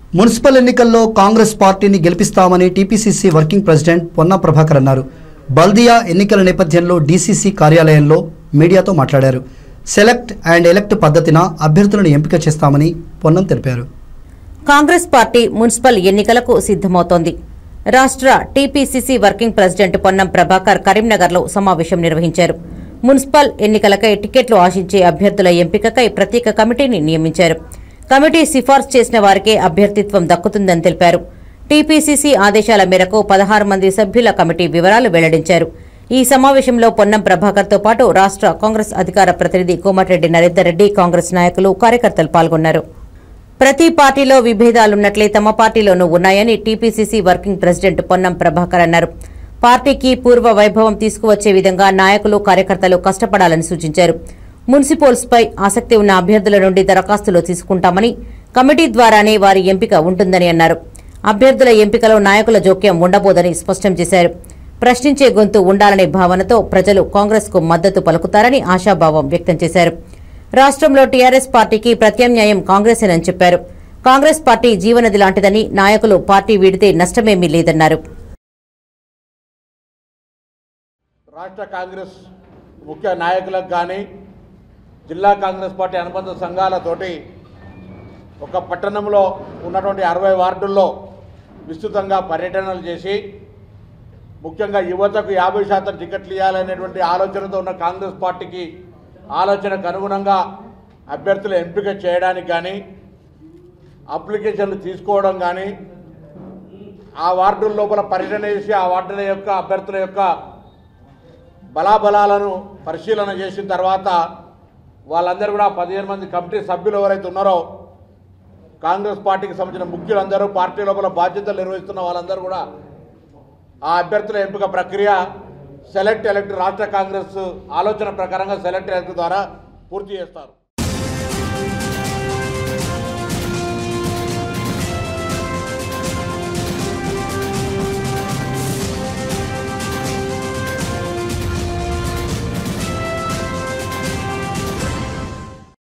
municipal ఎన్నికల్లో కాంగ్రెస్ పార్టీని గెలిపిస్తామని TPCC working president Ponna Prabhakar అన్నారు బల్దియా ఎన్నికల నేపథ్యంలో డీసీసీ కార్యాలయంలో మీడియాతో మాట్లాడారు సెలెక్ట్ అండ్ ఎలెక్ట్ పద్ధతిన అభ్యర్థులను ఎంపిక చేస్తామని పొన్నం తెలిపారు కాంగ్రెస్ పార్టీ మున్సిపల్ ఎన్నికలకు సిద్దమవుతోంది రాష్ట్ర TPCC working president Ponnam Prabhakar కరీంనగర్లో సమావేశం నిర్వహించారు మున్సిపల్ ఎన్నికలకై టికెట్లు ఆశించే అభ్యర్థుల ఎంపికకై ప్రత్యేక కమిటీని నియమించారు కమిటీ సిఫార్సు చేసిన వారికే అభ్యర్థిత్వం దక్కుతుందని తెలిపారు టీపీసీసీ ఆదేశాల మేరకు పదహారు మంది సభ్యుల కమిటీ వివరాలు వెల్లడించారు ఈ సమావేశంలో పొన్నం ప్రభాకర్తో పాటు రాష్ట్ర కాంగ్రెస్ అధికార ప్రతినిధి కోమటిరెడ్డి నరేందర్ రెడ్డి కాంగ్రెస్ నాయకులు కార్యకర్తలు పాల్గొన్నారు ప్రతి పార్టీలో విభేదాలున్నట్లే తమ పార్టీలోనూ ఉన్నాయని TPCC working president Ponnam Prabhakar అన్నారు పార్టీకి పూర్వ వైభవం తీసుకువచ్చే విధంగా నాయకులు కార్యకర్తలు కష్టపడాలని సూచించారు మున్సిపల్స్పై ఆసక్తి ఉన్న అభ్యర్థుల నుండి దరఖాస్తులు తీసుకుంటామని కమిటీ ద్వారానే వారి ఎంపిక ఉంటుందని అన్నారు అభ్యర్థుల ఎంపికలో నాయకుల జోక్యం ఉండబోదని స్పష్టం చేశారు ప్రశ్నించే గొంతు ఉండాలనే భావనతో ప్రజలు కాంగ్రెస్కు మద్దతు పలుకుతారని ఆశాభావం వ్యక్తం చేశారు రాష్ట్రంలో టీఆర్ఎస్ పార్టీకి ప్రత్యామ్నాయం కాంగ్రెసేనని చెప్పారు కాంగ్రెస్ పార్టీ జీవనది లాంటిదని నాయకులు పార్టీ వీడితే నష్టమేమీ లేదన్నారు రాష్ట్ర కాంగ్రెస్ ముఖ్య నాయకులకు కానీ జిల్లా కాంగ్రెస్ పార్టీ అనుబంధ సంఘాలతోటి ఒక పట్టణంలో ఉన్నటువంటి అరవై వార్డుల్లో విస్తృతంగా పర్యటనలు చేసి ముఖ్యంగా యువతకు యాభై శాతం టికెట్లు ఇవ్వాలనేటువంటి ఆలోచనతో ఉన్న కాంగ్రెస్ పార్టీకి ఆలోచనకు అనుగుణంగా అభ్యర్థుల ఎంపిక చేయడానికి కానీ అప్లికేషన్లు తీసుకోవడం కానీ ఆ వార్డుల లోపల పర్యటన చేసి ఆ వార్డుల యొక్క అభ్యర్థుల యొక్క బలాబలాలను పరిశీలన చేసిన తర్వాత వాళ్ళందరూ కూడా పదిహేను మంది కమిటీ సభ్యులు ఎవరైతే ఉన్నారో కాంగ్రెస్ పార్టీకి సంబంధించిన ముఖ్యులందరూ పార్టీ లోపల బాధ్యతలు నిర్వహిస్తున్న వాళ్ళందరూ కూడా ఆ అభ్యర్థుల ఎంపిక ప్రక్రియ సెలెక్ట్ ఎలక్ట్ రాష్ట్ర కాంగ్రెస్ ఆలోచన ప్రకారంగా సెలెక్ట్ ఎలక్ట్ ద్వారా పూర్తి చేస్తారు